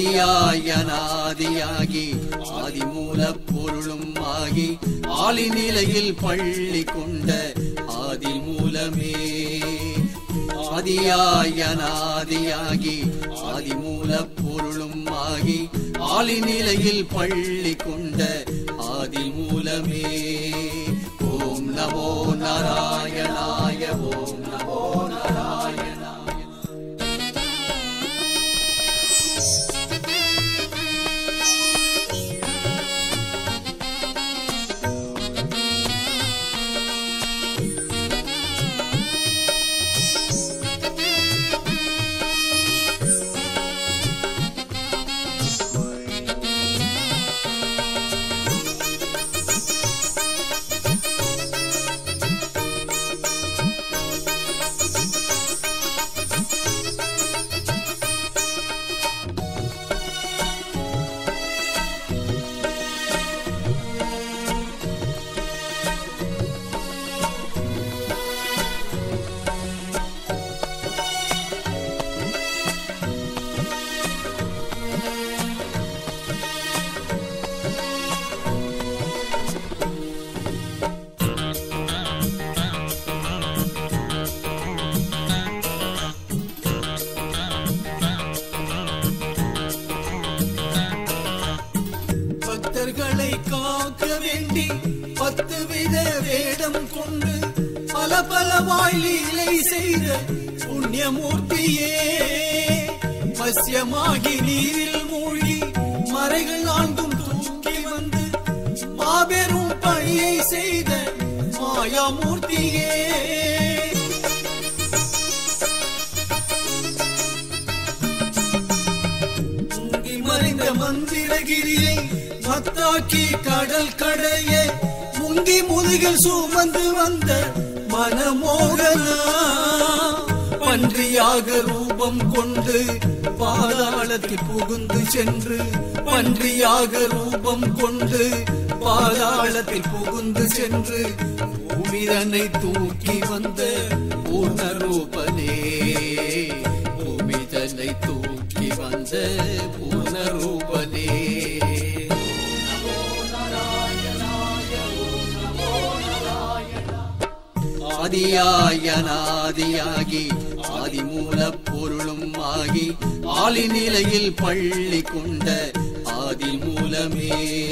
ஆதியாய் அநாதியாகி ஆதிமூலப் பொருளும் ஆகி ஆளி நிலையில் பள்ளி கொண்ட ஆதி மூலமே ஆதியாய் அநாதியாகி ஆதிமூலப் பொருளும் ஆகி ஆளி நிலையில் பள்ளி கொண்ட ஆதி மூலமே ஓம் நமோ நாராயணாய ஓம் நமோ நாராயணாய பக்தர்களை காக்க வேண்டி பத்து வித வேடம் கொண்டு பல பல வாயிலை செய்த புண்ணியமூர்த்தியே மசியமாகி நீரில் மூழ்கி மறைகள் நான்கும் தூக்கி வந்து மாபெரும் பணியை செய்த மாயாமூர்த்தியே முங்கி மறைந்த மந்திரகிரியை மத்தாக்கி கடல் கடைய முங்கி முதுகில் சுமந்து வந்த மனமோகனா பன்றியாக ரூபம் கொண்டு பாதாளத்தில் புகுந்து சென்று பன்றியாக ரூபம் கொண்டு பாதாளத்தில் புகுந்து சென்று பூமிதனை தூக்கி வந்த பூர்ணரூபனே பூமிதனை தூக்கி வந்த பூர்ணரூபனே ஆதியாய் அநாதியாகி ஆதிமூலப் பொருளும் ஆகி ஆளி நிலையில் பள்ளி கொண்ட ஆதி மூலமே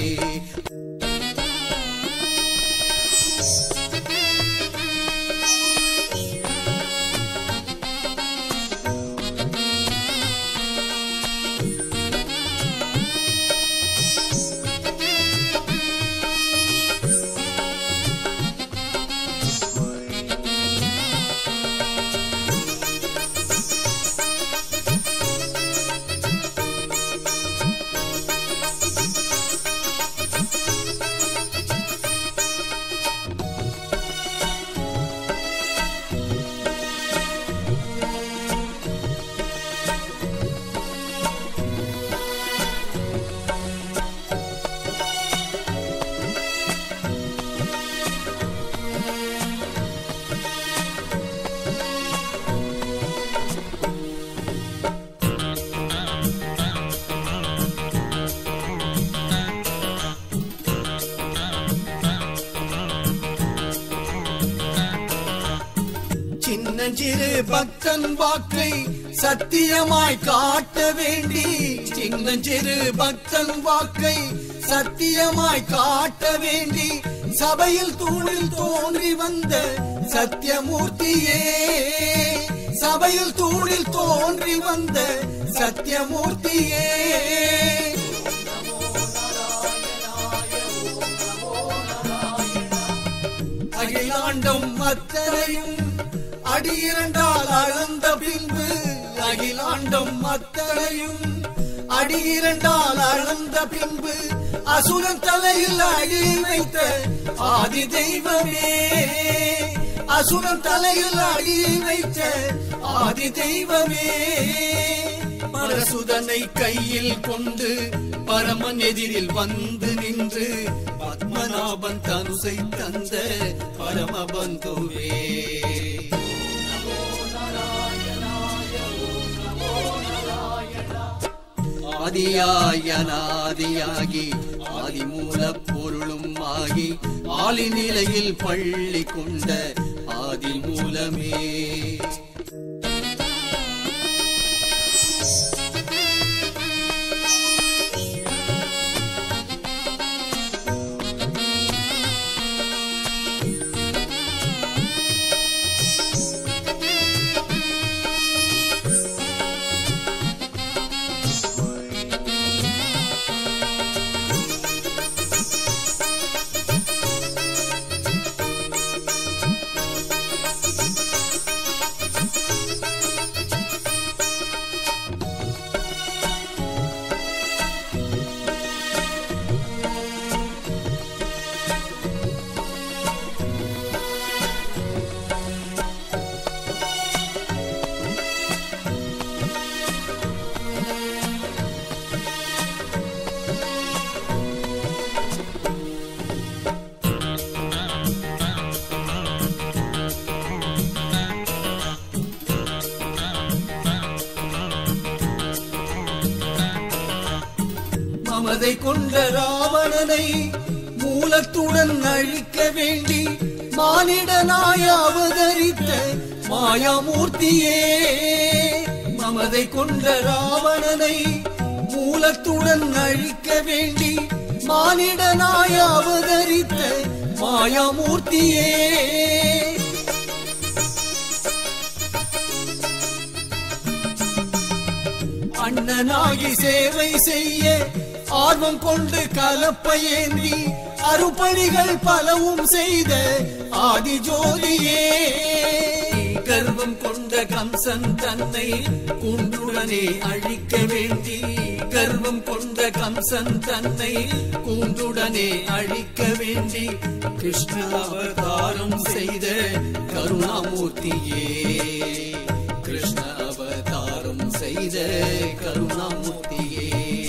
சின்னஞ்சிறு பக்தன் வாக்கை சத்தியமாய் காட்ட வேண்டி சின்னஞ்சிறு பக்தன் வாக்கை சத்தியமாய் காட்ட வேண்டி சபையில் தூணில் தோன்றி வந்த சத்தியமூர்த்தியே சபையில் தூணில் தோன்றி வந்த சத்தியமூர்த்தியே அகிலாண்டம் அத்தனையும் அடியிரண்டால் அளந்த பின்பு அகிலாண்டம் அத்தனையும் அடியிரண்டால் அளந்த பின்பு அசுரன் தலையில் அடி வைத்த ஆதி தெய்வமே அசுரன் தலையில் அடி வைத்த ஆதி தெய்வமே பரசுதனை கையில் கொண்டு பரமன் எதிரில் வந்து நின்று பத்மநாபன் தனுசை தந்த பரமபந்துவே ஆதியாய் அநாதியாகி ஆதி மூலப் பொருளும் ஆகி ஆளி நிலையில் பள்ளி கொண்ட ஆதி மூலமே மமதை கொண்ட ராவணனை மூலத்துடன் அழிக்க வேண்டி மானிடனாய் அவதரித்த மாயாமூர்த்தியே மமதை கொண்ட ராவணனை மூலத்துடன் அழிக்க வேண்டி மானிடனாய் அவதரித்த மாயாமூர்த்தியே அண்ணனாகி சேவை செய்ய ஆர்வம் கொண்டு கலப்பையேந்தி அருப்பணிகள் பலவும் செய்த ஆதி ஜோதியே கர்வம் கொண்ட கம்சன் தன்னை கூண்டுடனே அழிக்க வேண்டி கர்வம் கொண்ட கம்சன் தன்னை கூண்டுடனே அழிக்க வேண்டி கிருஷ்ண அவதாரம் செய்த கருணாமூர்த்தியே கிருஷ்ண அவதாரம் செய்த கருணாமூர்த்தியே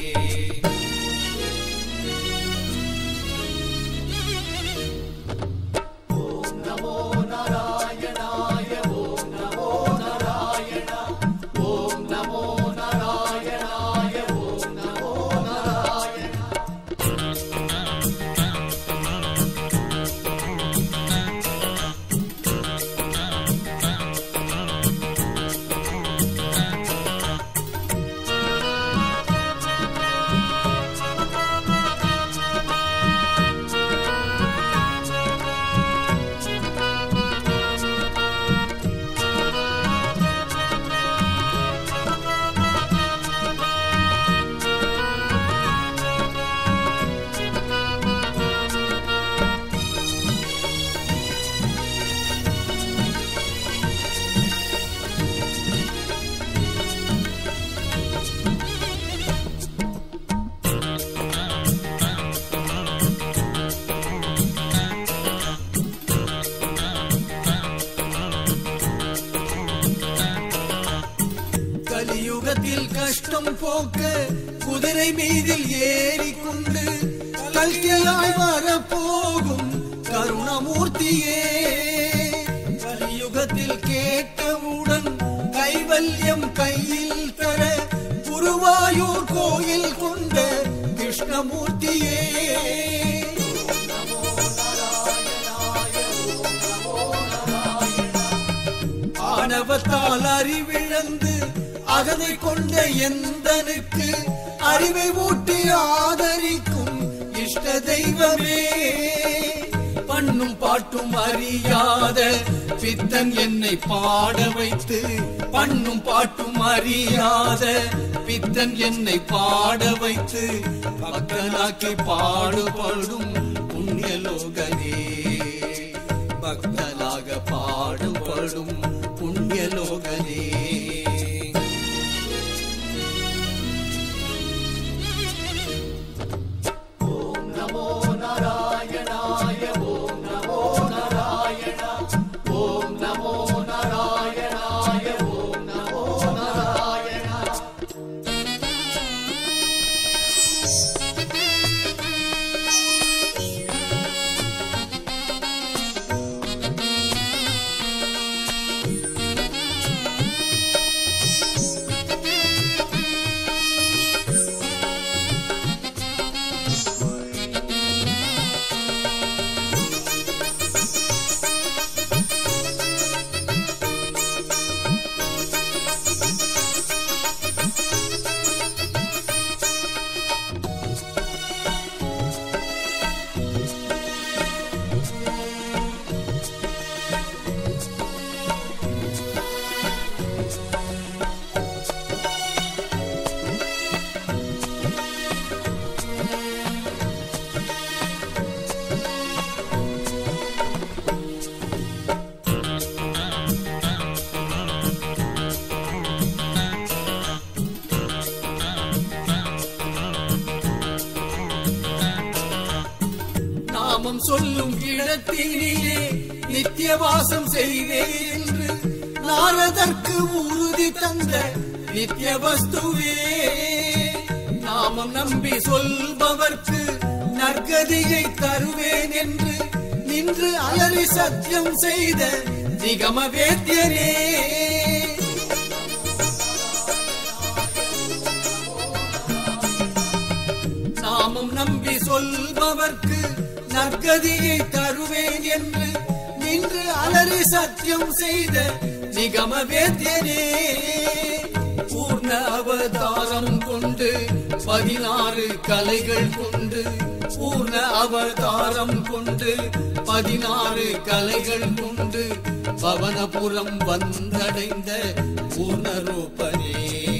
கலியுகத்தில் கஷ்டம் போக்க குதிரை மீதில் ஏறிக்கொண்டு கல்கியாய் வரப்போகும் கருணமூர்த்தியே கலியுகத்தில் கேட்டவுடன் கைவல்யம் கையில் தர குருவாயூர் கோயில் கொண்ட கிருஷ்ணமூர்த்தியே ஆணவத்தால் அறிவிழந்து அகதை கொண்ட எந்தனுக்கு அறிவை ஊட்டி ஆதரிக்கும் இஷ்ட தெய்வமே பண்ணும் பாட்டும் அறியாத பித்தன் என்னை பாட வைத்து பண்ணும் பாட்டும் அறியாத பித்தன் என்னை பாட வைத்து பக்தனாக்கி பாடுபடும் புண்ணியலோகனே பக்தனாக பாடுபடும் புண்ணியலோகனே விண்ணினிலே நித்திய வாசம் செய்வேன் என்று நாரதற்கு உறுதி தந்த நித்திய வஸ்துவே நாமம் நம்பி சொல்பவர்க்கு நற்கதியை தருவேன் என்று நின்று அலறி சத்தியம் செய்த நிகம வேத்தியனே நாமம் நம்பி சொல்பவர்க்கு நற்கதியை தருவேன் என்று நின்று அலறி சத்தியம் செய்த நிகம வேத்தியனே பூர்ண அவதாரம் கொண்டு பதினாறு கலைகள் கொண்டு பூர்ண அவதாரம் கொண்டு பதினாறு கலைகள் கொண்டு பவனபுரம் வந்தடைந்த பூர்ணரூபனே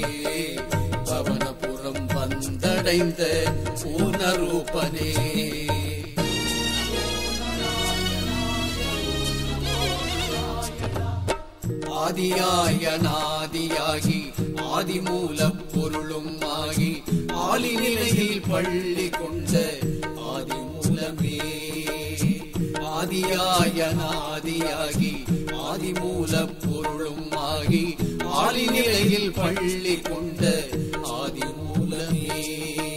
பவனபுரம் வந்தடைந்த பூர்ணரூபனே ஆதியாய நாதியாகி ஆதிமூலப் பொருளும் ஆகி ஆலிநிலையில் பள்ளி கொண்ட ஆதிமூலமே ஆதியாய நாதியாகி ஆதிமூலப் பொருளும் ஆகி ஆலிநிலையில் பள்ளி கொண்ட ஆதிமூலமே